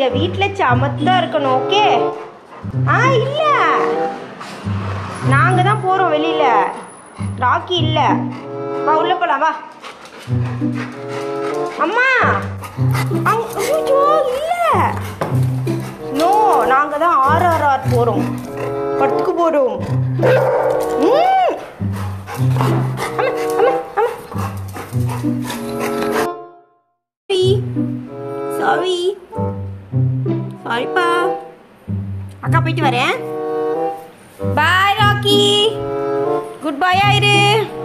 நீங்க வீட்ல சமத்தா இருக்கணும் ஓகே ஆ இல்ல நாங்க தான் போறோம் வெளியில ராக்கி இல்ல வா உள்ள போலாம் வா அம்மா அங்க- ஐயோ, இல்ல நோ நாங்க தான் ஆர்ஆர்ஆர் போறோம் படத்துக்கு போறோம் ம். அம்மா, அம்மா, அம்மா. Sorry. Sorry. சாரிப்பா அக்கா போயிட்டு வரேன் பாய் ராக்கி குட் பை ஆயிரு